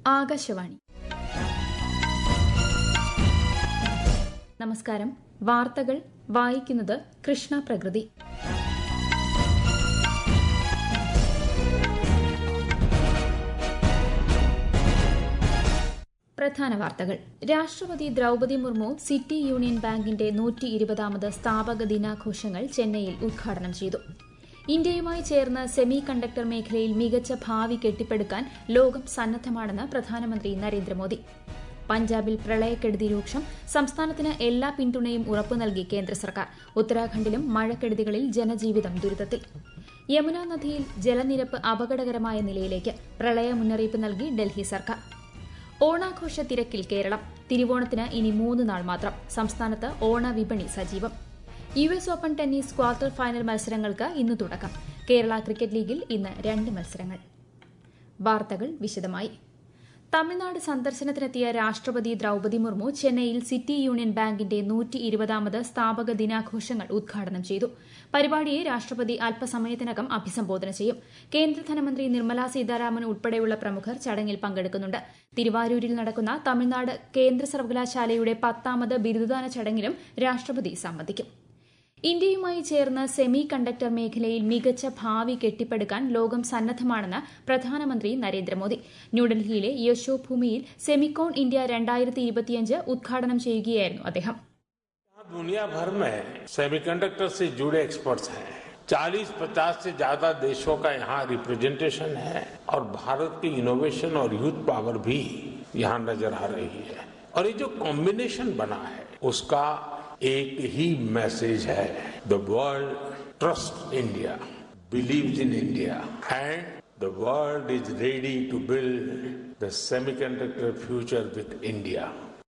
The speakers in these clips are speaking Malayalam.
ആകാശവാണി നമസ്കാരം വാർത്തകൾ വായിക്കുന്നത് കൃഷ്ണ പ്രകൃതി പ്രധാന വാർത്തകൾ രാഷ്ട്രപതി ദ്രൌപതി മുർമു സിറ്റി യൂണിയൻ ബാങ്കിന്റെ നൂറ്റി ഇരുപതാമത് സ്ഥാപക ദിനാഘോഷങ്ങൾ ചെന്നൈയിൽ ഉദ്ഘാടനം ചെയ്തു ഇന്ത്യയുമായി ചേർന്ന് സെമി കണ്ടക്ടർ മേഖലയിൽ മികച്ച ഭാവി കെട്ടിപ്പടുക്കാൻ ലോകം സന്നദ്ധമാണെന്ന് പ്രധാനമന്ത്രി നരേന്ദ്രമോദി പഞ്ചാബിൽ പ്രളയക്കെടുതി രൂക്ഷം സംസ്ഥാനത്തിന് എല്ലാ പിന്തുണയും ഉറപ്പു നൽകി കേന്ദ്ര സർക്കാർ ഉത്തരാഖണ്ഡിലും മഴക്കെടുതികളിൽ ജനജീവിതം ദുരിതത്തിൽ യമുന നദിയിൽ ജലനിരപ്പ് അപകടകരമായ നിലയിലേക്ക് പ്രളയ മുന്നറിയിപ്പ് നൽകി ഡൽഹി സർക്കാർ ഓണാഘോഷ തിരക്കിൽ കേരളം തിരുവോണത്തിന് ഇനി മൂന്ന് നാൾ മാത്രം സംസ്ഥാനത്ത് ഓണ വിപണി സജീവം U S open tennis quarter final മത്സരങ്ങൾക്ക് ഇന്ന് തുടക്കം കേരള ക്രിക്കറ്റ് ലീഗിൽ ഇന്ന് രണ്ട് മത്സരങ്ങൾ വാർത്തകൾ വിശദമായി തമിഴ്നാട് സന്ദർശനത്തിനെത്തിയ രാഷ്ട്രപതി ദ്രൌപതി മുർമു ചെന്നൈയിൽ സിറ്റി യൂണിയൻ ബാങ്കിന്റെ നൂറ്റി ഇരുപതാമത് സ്ഥാപക ദിനാഘോഷങ്ങൾ ഉദ്ഘാടനം ചെയ്തു പരിപാടിയെ രാഷ്ട്രപതി അല്പസമയത്തിനകം അഭിസംബോധന ചെയ്യും കേന്ദ്ര ധനമന്ത്രി നിർമ്മല സീതാരാമൻ ഉൾപ്പെടെയുള്ള പ്രമുഖർ ചടങ്ങിൽ പങ്കെടുക്കുന്നുണ്ട് തിരുവാരൂരിൽ നടക്കുന്ന തമിഴ്നാട് കേന്ദ്ര സർവകലാശാലയുടെ പത്താമത് ബിരുദദാന ചടങ്ങിലും രാഷ്ട്രപതി സംബന്ധിക്കും ഇന്ത്യയുമായി ചേർന്ന് സെമി കണ്ടക്ടർ മേഖലയിൽ മികച്ച ഭാവി കെട്ടിപ്പടുക്കാൻ ലോകം സന്നദ്ധമാണെന്ന് പ്രധാനമന്ത്രി നരേന്ദ്രമോദി ന്യൂഡൽഹിയിലെ യശോഭൂമിയിൽ സെമിക്കോൺ ഇന്ത്യ രണ്ടായിരത്തി ഇരുപത്തിയഞ്ച് ഉദ്ഘാടനം ചെയ്യുകയായിരുന്നു അദ്ദേഹം दुनिया भर में सेमीकंडक्टर से जुड़े एक्सपर्ट्स हैं 40-50 से ज्यादा देशों का यहाँ रिप्रेजेंटेशन है और भारत की इनोवेशन और यूथ पावर भी यहाँ नजर आ रही है और ये जो कॉम्बिनेशन बना है उसका एक ही मैसेज है the world trust India believes in India and the world is ready to build the semiconductor future with India.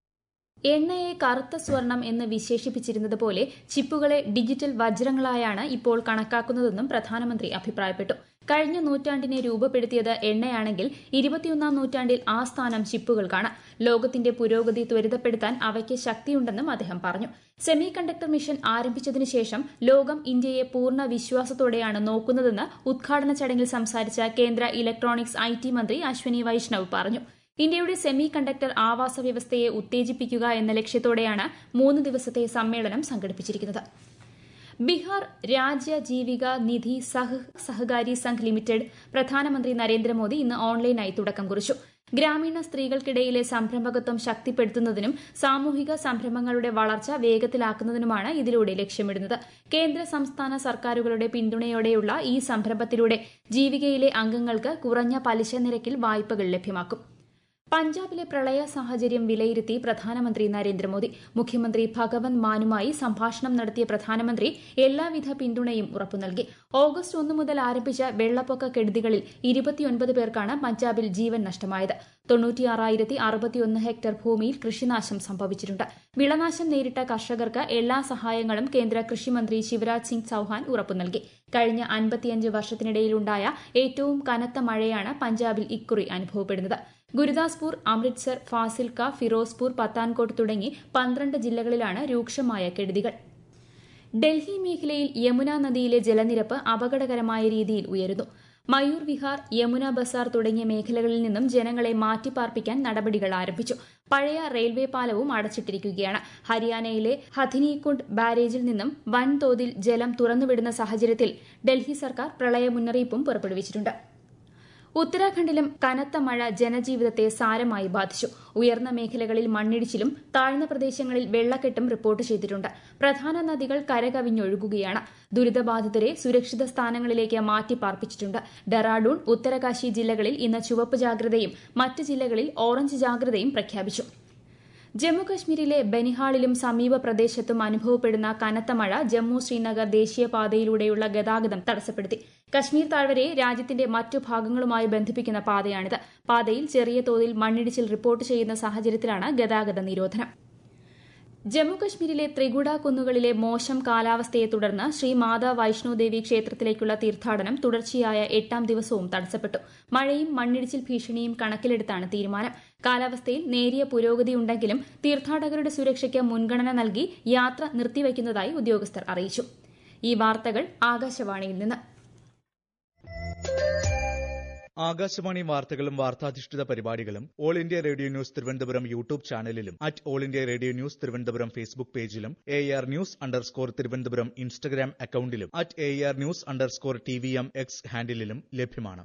എണ്ണയെ കറുത്ത സ്വർണം എന്ന് വിശേഷിപ്പിച്ചിരുന്നത് പോലെ ചിപ്പുകളെ ഡിജിറ്റൽ വജ്രങ്ങളായാണ് ഇപ്പോൾ കണക്കാക്കുന്നതെന്നും പ്രധാനമന്ത്രി അഭിപ്രായപ്പെട്ടു കഴിഞ്ഞ നൂറ്റാണ്ടിനെ രൂപപ്പെടുത്തിയത് എണ്ണയാണെങ്കിൽ ഇരുപത്തിയൊന്നാം നൂറ്റാണ്ടിൽ ആ സ്ഥാനം ചിപ്പുകൾക്കാണ് ലോകത്തിന്റെ പുരോഗതി ത്വരിതപ്പെടുത്താൻ അവയ്ക്ക് ശക്തിയുണ്ടെന്നും അദ്ദേഹം പറഞ്ഞു സെമി കണ്ടക്ടർ മിഷൻ ആരംഭിച്ചതിനു ശേഷം ലോകം ഇന്ത്യയെ പൂർണ്ണ വിശ്വാസത്തോടെയാണ് നോക്കുന്നതെന്ന് ഉദ്ഘാടന ചടങ്ങിൽ സംസാരിച്ച കേന്ദ്ര ഇലക്ട്രോണിക്സ് ഐ മന്ത്രി അശ്വനി വൈഷ്ണവ് പറഞ്ഞു ഇന്ത്യയുടെ സെമി കണ്ടക്ടർ ആവാസ വ്യവസ്ഥയെ ഉത്തേജിപ്പിക്കുക എന്ന ലക്ഷ്യത്തോടെയാണ് മൂന്ന് ദിവസത്തെ സമ്മേളനം സംഘടിപ്പിച്ചിരിക്കുന്നത് ബീഹാർ രാജ്യ ജീവിക നിധി സഹ് സഹകാരി സംഘ് ലിമിറ്റഡ് പ്രധാനമന്ത്രി നരേന്ദ്രമോദി ഇന്ന് ഓൺലൈനായി തുടക്കം കുറിച്ചു ഗ്രാമീണ സ്ത്രീകൾക്കിടയിലെ സംരംഭകത്വം ശക്തിപ്പെടുത്തുന്നതിനും സാമൂഹിക സംരംഭങ്ങളുടെ വളർച്ച വേഗത്തിലാക്കുന്നതിനുമാണ് ഇതിലൂടെ ലക്ഷ്യമിടുന്നത് കേന്ദ്ര സംസ്ഥാന സർക്കാരുകളുടെ പിന്തുണയോടെയുള്ള ഈ സംരംഭത്തിലൂടെ ജീവികയിലെ അംഗങ്ങൾക്ക് കുറഞ്ഞ പലിശ നിരക്കിൽ വായ്പകൾ ലഭ്യമാക്കും പഞ്ചാബിലെ പ്രളയ സാഹചര്യം വിലയിരുത്തി പ്രധാനമന്ത്രി നരേന്ദ്രമോദി മുഖ്യമന്ത്രി ഭഗവന്ത് മാനുമായി സംഭാഷണം നടത്തിയ പ്രധാനമന്ത്രി എല്ലാവിധ പിന്തുണയും ഉറപ്പു നൽകി ഓഗസ്റ്റ് ഒന്ന് മുതൽ ആരംഭിച്ച വെള്ളപ്പൊക്ക കെടുതികളിൽ ഇരുപത്തിയൊൻപത് പേർക്കാണ് പഞ്ചാബിൽ ജീവൻ നഷ്ടമായത് തൊണ്ണൂറ്റിയാറായിരത്തി അറുപത്തിയൊന്ന് ഹെക്ടർ ഭൂമിയിൽ കൃഷിനാശം സംഭവിച്ചിട്ടുണ്ട് വിളനാശം നേരിട്ട കർഷകർക്ക് എല്ലാ സഹായങ്ങളും കേന്ദ്ര കൃഷിമന്ത്രി ശിവരാജ് സിംഗ് ചൌഹാൻ ഉറപ്പു നൽകി കഴിഞ്ഞ അൻപത്തിയഞ്ച് വർഷത്തിനിടയിലുണ്ടായ ഏറ്റവും കനത്ത മഴയാണ് പഞ്ചാബിൽ ഇക്കുറി അനുഭവപ്പെടുന്നത് ഗുരുദാസ്പൂർ അമൃത്സർ ഫാസിൽക്ക ഫിറോസ്പൂർ പത്താൻകോട്ട് തുടങ്ങി പന്ത്രണ്ട് ജില്ലകളിലാണ് രൂക്ഷമായ കെടുതികൾ ഡൽഹി മേഖലയിൽ യമുന നദിയിലെ ജലനിരപ്പ് അപകടകരമായ രീതിയിൽ ഉയരുന്നു മയൂർ വിഹാർ യമുന ബസാർ തുടങ്ങിയ മേഖലകളിൽ നിന്നും ജനങ്ങളെ മാറ്റിപ്പാർപ്പിക്കാൻ നടപടികൾ ആരംഭിച്ചു പഴയ റെയിൽവേ പാലവും അടച്ചിട്ടിരിക്കുകയാണ് ഹരിയാനയിലെ ഹഥിനികുണ്ട് ബാരേജിൽ നിന്നും വൻതോതിൽ ജലം തുറന്നുവിടുന്ന സാഹചര്യത്തിൽ ഡൽഹി സർക്കാർ പ്രളയ മുന്നറിയിപ്പും പുറപ്പെടുവിച്ചിട്ടുണ്ട് ഉത്തരാഖണ്ഡിലും കനത്ത മഴ ജനജീവിതത്തെ സാരമായി ബാധിച്ചു ഉയർന്ന മേഖലകളിൽ മണ്ണിടിച്ചിലും താഴ്ന്ന പ്രദേശങ്ങളിൽ വെള്ളക്കെട്ടും റിപ്പോർട്ട് ചെയ്തിട്ടുണ്ട് പ്രധാന നദികൾ കരകവിഞ്ഞൊഴുകുകയാണ് ദുരിതബാധിതരെ സുരക്ഷിത സ്ഥാനങ്ങളിലേക്ക് മാറ്റിപ്പാർപ്പിച്ചിട്ടുണ്ട് ഡെറാഡൂൺ ഉത്തരകാശി ജില്ലകളിൽ ഇന്ന് ചുവപ്പ് ജാഗ്രതയും മറ്റ് ജില്ലകളിൽ ഓറഞ്ച് ജാഗ്രതയും പ്രഖ്യാപിച്ചു ജമ്മുകശ്മീരിലെ ബനിഹാളിലും സമീപ പ്രദേശത്തും അനുഭവപ്പെടുന്ന കനത്ത മഴ ജമ്മു ശ്രീനഗർ ദേശീയപാതയിലൂടെയുള്ള ഗതാഗതം തടസ്സപ്പെടുത്തി കശ്മീർ താഴ്വരയെ രാജ്യത്തിന്റെ മറ്റു ഭാഗങ്ങളുമായി ബന്ധിപ്പിക്കുന്ന പാതയാണിത് പാതയിൽ ചെറിയ തോതിൽ മണ്ണിടിച്ചിൽ റിപ്പോർട്ട് ചെയ്യുന്ന സാഹചര്യത്തിലാണ് ഗതാഗത നിരോധനം ജമ്മുകശ്മീരിലെ ത്രികുട കുന്നുകളിലെ മോശം കാലാവസ്ഥയെ തുടർന്ന് ശ്രീ മാതാ വൈഷ്ണോദേവി ക്ഷേത്രത്തിലേക്കുള്ള തീർത്ഥാടനം തുടർച്ചയായ എട്ടാം ദിവസവും തടസ്സപ്പെട്ടു മഴയും മണ്ണിടിച്ചിൽ ഭീഷണിയും കണക്കിലെടുത്താണ് തീരുമാനം കാലാവസ്ഥയിൽ നേരിയ പുരോഗതിയുണ്ടെങ്കിലും തീർത്ഥാടകരുടെ സുരക്ഷയ്ക്ക് മുൻഗണന നൽകി യാത്ര നിർത്തിവയ്ക്കുന്നതായി ഉദ്യോഗസ്ഥർ അറിയിച്ചു ഈ വാർത്തകൾ ആകാശവാണിയിൽ നിന്ന് ആകാശവാണി വാർത്തകളും വാർത്താധിഷ്ഠിത പരിപാടികളും All India Radio news Thiruvananthapuram YouTube ചാനലിലും at All India Radio news Thiruvananthapuram Facebook പേജിലും A R news underscore Thiruvananthapuram Instagram അക്കൌണ്ടിലും at A R news underscore T V M X ഹാൻഡിലും ലഭ്യമാണ്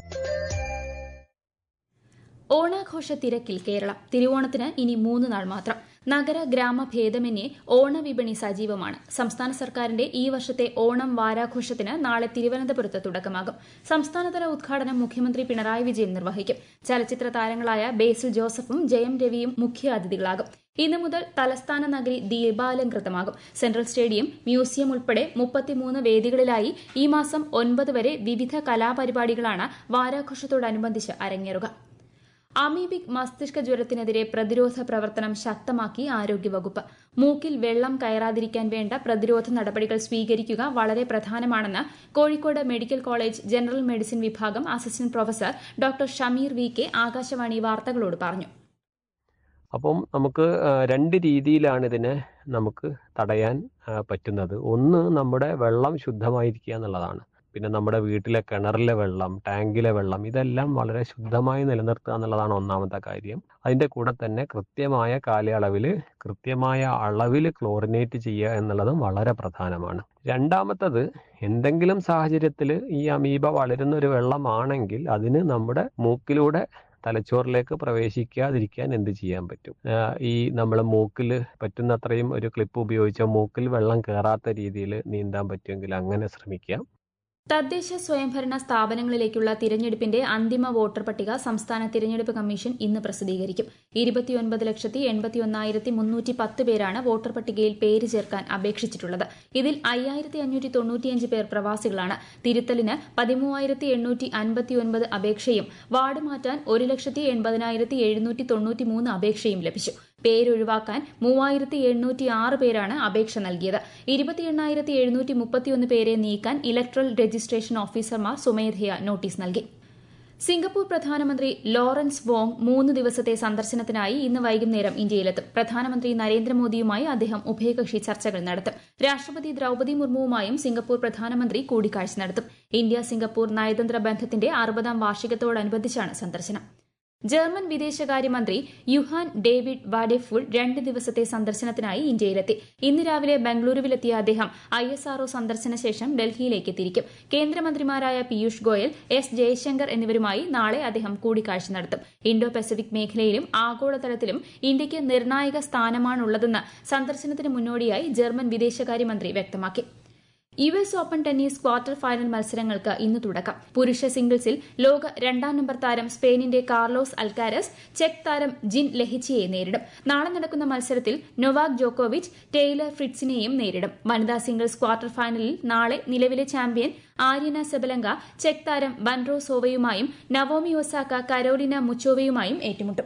ഓണാഘോഷ തിരക്കിൽ കേരളം തിരുവോണത്തിന് ഇനി മൂന്ന് നാൾ മാത്രം നഗര ഗ്രാമ ഭേദമന്യേ ഓണവിപണി സജീവമാണ് സംസ്ഥാന സർക്കാരിന്റെ ഈ വർഷത്തെ ഓണം വാരാഘോഷത്തിന് നാളെ തിരുവനന്തപുരത്ത് തുടക്കമാകും സംസ്ഥാനതല ഉദ്ഘാടനം മുഖ്യമന്ത്രി പിണറായി വിജയൻ നിർവഹിക്കും ചലച്ചിത്ര താരങ്ങളായ ബേസിൽ ജോസഫും ജയം രവിയും മുഖ്യാതിഥികളാകും ഇന്നു മുതൽ തലസ്ഥാന നഗരി ദീപാലംകൃതമാകും സെൻട്രൽ സ്റ്റേഡിയം മ്യൂസിയം ഉൾപ്പെടെ മുപ്പത്തിമൂന്ന് വേദികളിലായി ഈ മാസം ഒൻപത് വരെ വിവിധ കലാപരിപാടികളാണ് വാരാഘോഷത്തോടനുബന്ധിച്ച് അരങ്ങേറുക അമീബിക് മസ്തിഷ്ക ജ്വരത്തിനെതിരെ പ്രതിരോധ പ്രവർത്തനം ശക്തമാക്കി ആരോഗ്യവകുപ്പ് മൂക്കിൽ വെള്ളം കയറാതിരിക്കാൻ വേണ്ട പ്രതിരോധ നടപടികൾ സ്വീകരിക്കുക വളരെ പ്രധാനമാണെന്ന് Kozhikode medical college general medicine വിഭാഗം assistant professor doctor Shameer V K Akashvani വാർത്തകളോട് പറഞ്ഞു അപ്പം നമുക്ക് രണ്ട് രീതിയിലാണ് ഇതിനെ നമുക്ക് തടയാൻ പറ്റുന്നത് ഒന്ന് നമ്മുടെ വെള്ളം ശുദ്ധമായിരിക്കുക എന്നുള്ളതാണ് പിന്നെ നമ്മുടെ വീട്ടിലെ കിണറിലെ വെള്ളം ടാങ്കിലെ വെള്ളം ഇതെല്ലാം വളരെ ശുദ്ധമായി നിലനിർത്തുക എന്നുള്ളതാണ് ഒന്നാമത്തെ കാര്യം അതിൻ്റെ കൂടെ തന്നെ കൃത്യമായ കാലയളവിൽ കൃത്യമായ അളവിൽ ക്ലോറിനേറ്റ് ചെയ്യുക എന്നുള്ളതും വളരെ പ്രധാനമാണ് രണ്ടാമത്തത് എന്തെങ്കിലും സാഹചര്യത്തിൽ ഈ അമീബ വളരുന്ന ഒരു വെള്ളമാണെങ്കിൽ അതിന് നമ്മുടെ മൂക്കിലൂടെ തലച്ചോറിലേക്ക് പ്രവേശിക്കാതിരിക്കാൻ എന്ത് ചെയ്യാൻ പറ്റും ഈ നമ്മൾ മൂക്കിൽ പറ്റുന്നത്രയും ഒരു ക്ലിപ്പ് ഉപയോഗിച്ച മൂക്കിൽ വെള്ളം കയറാത്ത രീതിയിൽ നീന്താൻ പറ്റുമെങ്കിൽ അങ്ങനെ ശ്രമിക്കാം തദ്ദേശ സ്വയംഭരണ സ്ഥാപനങ്ങളിലേക്കുള്ള തിരഞ്ഞെടുപ്പിന്റെ അന്തിമ വോട്ടർ പട്ടിക സംസ്ഥാന തിരഞ്ഞെടുപ്പ് കമ്മീഷൻ ഇന്ന് പ്രസിദ്ധീകരിക്കും ഇരുപത്തിയൊൻപത് ലക്ഷത്തി എൺപത്തിയൊന്നായിരത്തി മുന്നൂറ്റി പത്ത് പേരാണ് വോട്ടർ പട്ടികയിൽ പേര് ചേർക്കാൻ അപേക്ഷിച്ചിട്ടുള്ളത് ഇതിൽ അയ്യായിരത്തി അഞ്ഞൂറ്റി തൊണ്ണൂറ്റിയഞ്ച് പേർ പ്രവാസികളാണ് തിരുത്തലിന് പതിമൂവായിരത്തി എണ്ണൂറ്റി അൻപത്തിയൊൻപത് അപേക്ഷയും വാർഡ് മാറ്റാൻ ഒരു ലക്ഷത്തി എൺപതിനായിരത്തി എഴുന്നൂറ്റി തൊണ്ണൂറ്റി മൂന്ന് അപേക്ഷയും ലഭിച്ചു പേരൊഴിവാക്കാൻ മൂവായിരത്തി എണ്ണൂറ്റി ആറ് പേരാണ് അപേക്ഷ നൽകിയത് ഇരുപത്തി എണ്ണായിരത്തി എഴുന്നൂറ്റി മുപ്പത്തിയൊന്ന് പേരെ നീക്കാൻ ഇലക്ട്രൽ രജിസ്ട്രേഷൻ ഓഫീസർമാർ സ്വമേധയാ നോട്ടീസ് നൽകി സിംഗപ്പൂർ പ്രധാനമന്ത്രി ലോറൻസ് വോങ് മൂന്ന് ദിവസത്തെ സന്ദർശനത്തിനായി ഇന്ന് വൈകുന്നേരം ഇന്ത്യയിലെത്തും പ്രധാനമന്ത്രി നരേന്ദ്രമോദിയുമായി അദ്ദേഹം ഉഭയകക്ഷി ചർച്ചകൾ നടത്തും രാഷ്ട്രപതി ദ്രൌപദി മുർമുവുമായും സിംഗപ്പൂർ പ്രധാനമന്ത്രി കൂടിക്കാഴ്ച നടത്തും ഇന്ത്യ സിംഗപ്പൂർ നയതന്ത്ര ബന്ധത്തിന്റെ അറുപതാം വാർഷികത്തോടനുബന്ധിച്ചാണ് സന്ദർശനം ജർമ്മൻ വിദേശകാര്യമന്ത്രി യുഹാൻ ഡേവിഡ് വാഡെഫുൾ രണ്ട് ദിവസത്തെ സന്ദർശനത്തിനായി ഇന്ത്യയിലെത്തി ഇന്ന് രാവിലെ ബംഗളൂരുവിലെത്തിയ അദ്ദേഹം ഐ എസ് ആർഒ സന്ദർശന ശേഷം ഡൽഹിയിലേക്ക് തിരിക്കും കേന്ദ്രമന്ത്രിമാരായ പീയൂഷ് ഗോയൽ എസ് ജയശങ്കർ എന്നിവരുമായി നാളെ അദ്ദേഹം കൂടിക്കാഴ്ച നടത്തും ഇൻഡോ പസഫിക് മേഖലയിലും ആഗോളതലത്തിലും ഇന്ത്യയ്ക്ക് നിർണായക സ്ഥാനമാണുള്ളതെന്ന് സന്ദർശനത്തിന് മുന്നോടിയായി ജർമ്മൻ വിദേശകാര്യമന്ത്രി വ്യക്തമാക്കി U S open tennis quarter final മത്സരങ്ങൾക്ക് ഇന്ന് തുടക്കം പുരുഷ സിംഗിൾസിൽ ലോക രണ്ടാം നമ്പർ താരം സ്പെയിനിന്റെ കാർലോസ് അൽക്കാരസ് ചെക്ക് താരം ജിൻ ലെഹിച്ചിയെ നേരിടും നാളെ നടക്കുന്ന മത്സരത്തിൽ നൊവാക് ജോക്കോവിച്ച് ടെയ്ലർ ഫ്രിറ്റ്സിനെയും നേരിടും വനിതാ സിംഗിൾസ് ക്വാർട്ടർ ഫൈനലിൽ നാളെ നിലവിലെ ചാമ്പ്യൻ ആര്യന സെബലങ്ക ചെക്ക് താരം ബൻറോ സോവയുമായും നവോമി ഒസാക്ക കരോലിന മുച്ചോവയുമായും ഏറ്റുമുട്ടും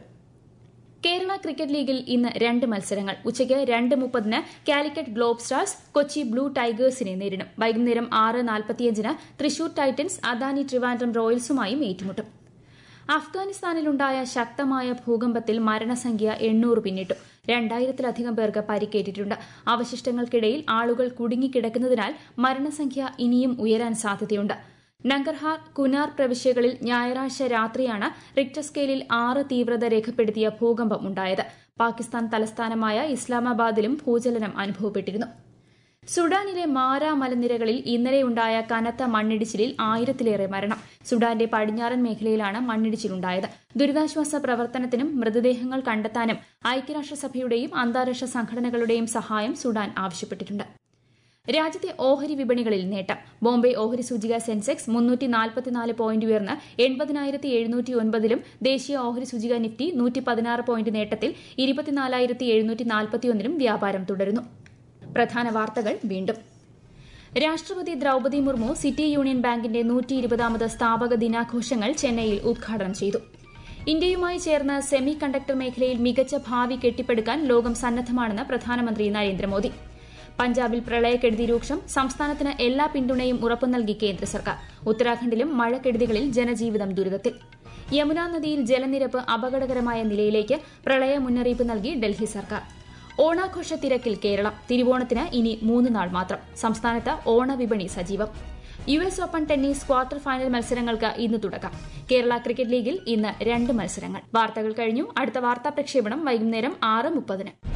കേരള ക്രിക്കറ്റ് ലീഗിൽ ഇന്ന് രണ്ട് മത്സരങ്ങൾ ഉച്ചയ്ക്ക് രണ്ട് മുപ്പതിന് Calicut globe stars Kochi blue ടൈഗേഴ്സിനെ നേരിടും വൈകുന്നേരം ആറ് നാൽപ്പത്തിയഞ്ചിന് തൃശൂർ ടൈറ്റൻസ് അദാനി ട്രിവാൻഡ്രം റോയൽസുമായും ഏറ്റുമുട്ടും അഫ്ഗാനിസ്ഥാനിലുണ്ടായ ശക്തമായ ഭൂകമ്പത്തിൽ മരണസംഖ്യ എണ്ണൂറ് പിന്നിട്ടു രണ്ടായിരത്തിലധികം പേർക്ക് പരിക്കേറ്റിട്ടുണ്ട് അവശിഷ്ടങ്ങൾക്കിടയിൽ ആളുകൾ കുടുങ്ങിക്കിടക്കുന്നതിനാൽ മരണസംഖ്യ ഇനിയും ഉയരാൻ സാധ്യതയുണ്ട് നങ്കർഹാർ കുനാർ പ്രവിശ്യകളിൽ ഞായറാഴ്ച രാത്രിയാണ് റിക്ടർ സ്കെയിലിൽ ആറ് തീവ്രത രേഖപ്പെടുത്തിയ ഭൂകമ്പം ഉണ്ടായത് പാകിസ്ഥാൻ തലസ്ഥാനമായ ഇസ്ലാമാബാദിലും ഭൂചലനം അനുഭവപ്പെട്ടിരുന്നു സുഡാനിലെ മാര മലനിരകളിൽ ഇന്നലെയുണ്ടായ കനത്ത മണ്ണിടിച്ചിലിൽ ആയിരത്തിലേറെ മരണം സുഡാന്റെ പടിഞ്ഞാറൻ മേഖലയിലാണ് മണ്ണിടിച്ചിലുണ്ടായത് ദുരിതാശ്വാസ പ്രവർത്തനത്തിനും മൃതദേഹങ്ങൾ കണ്ടെത്താനും ഐക്യരാഷ്ട്രസഭയുടെയും അന്താരാഷ്ട്ര സംഘടനകളുടെയും സഹായം സുഡാൻ ആവശ്യപ്പെട്ടിട്ടുണ്ട് രാജ്യത്തെ ഓഹരി വിപണികളിൽ നേട്ടം ബോംബെ ഓഹരി സൂചിക സെൻസെക്സ് മുന്നൂറ്റി നാൽപ്പത്തിനാല് പോയിന്റ് ഉയർന്ന് എൺപതിനായിരത്തി എഴുന്നൂറ്റി ഒൻപതിലും ദേശീയ ഓഹരി സൂചിക നിഫ്റ്റി നൂറ്റി പതിനാറ് പോയിന്റ് നേട്ടത്തിൽ ഇരുപത്തിനാലായിരത്തി എഴുന്നൂറ്റി നാൽപ്പത്തിയൊന്നിലും വ്യാപാരം തുടരുന്നു പ്രധാന വാർത്തകൾ വീണ്ടും രാഷ്ട്രപതി ദ്രൌപദി മുർമു സിറ്റി യൂണിയൻ ബാങ്കിന്റെ നൂറ്റി ഇരുപതാമത് സ്ഥാപക ദിനാഘോഷങ്ങൾ ചെന്നൈയിൽ ഉദ്ഘാടനം ചെയ്തു ഇന്ത്യയുമായി ചേർന്ന് സെമി കണ്ടക്ടർ മേഖലയിൽ മികച്ച ഭാവി കെട്ടിപ്പടുക്കാൻ ലോകം സന്നദ്ധമാണെന്ന് പ്രധാനമന്ത്രി നരേന്ദ്രമോദി പഞ്ചാബിൽ പ്രളയക്കെടുതി രൂക്ഷം സംസ്ഥാനത്തിന് എല്ലാ പിന്തുണയും ഉറപ്പു നൽകി കേന്ദ്ര സർക്കാർ ഉത്തരാഖണ്ഡിലും മഴക്കെടുതികളിൽ ജനജീവിതം ദുരിതത്തിൽ യമുനാ നദിയിൽ ജലനിരപ്പ് അപകടകരമായ നിലയിലേക്ക് പ്രളയ മുന്നറിയിപ്പ് നൽകി ഡൽഹി സർക്കാർ ഓണാഘോഷ തിരക്കിൽ കേരളം തിരുവോണത്തിന് ഇനി മൂന്ന് നാൾ മാത്രം സംസ്ഥാനത്ത് ഓണവിപണി സജീവം U S open tennis quarter final മത്സരങ്ങൾക്ക് ഇന്ന് തുടക്കം കേരള ക്രിക്കറ്റ് ലീഗിൽ ഇന്ന് രണ്ട് മത്സരങ്ങൾ വാർത്തകൾ കഴിഞ്ഞു അടുത്ത വാർത്താ പ്രക്ഷേപണം വൈകുന്നേരം ആറ് മുപ്പതിന്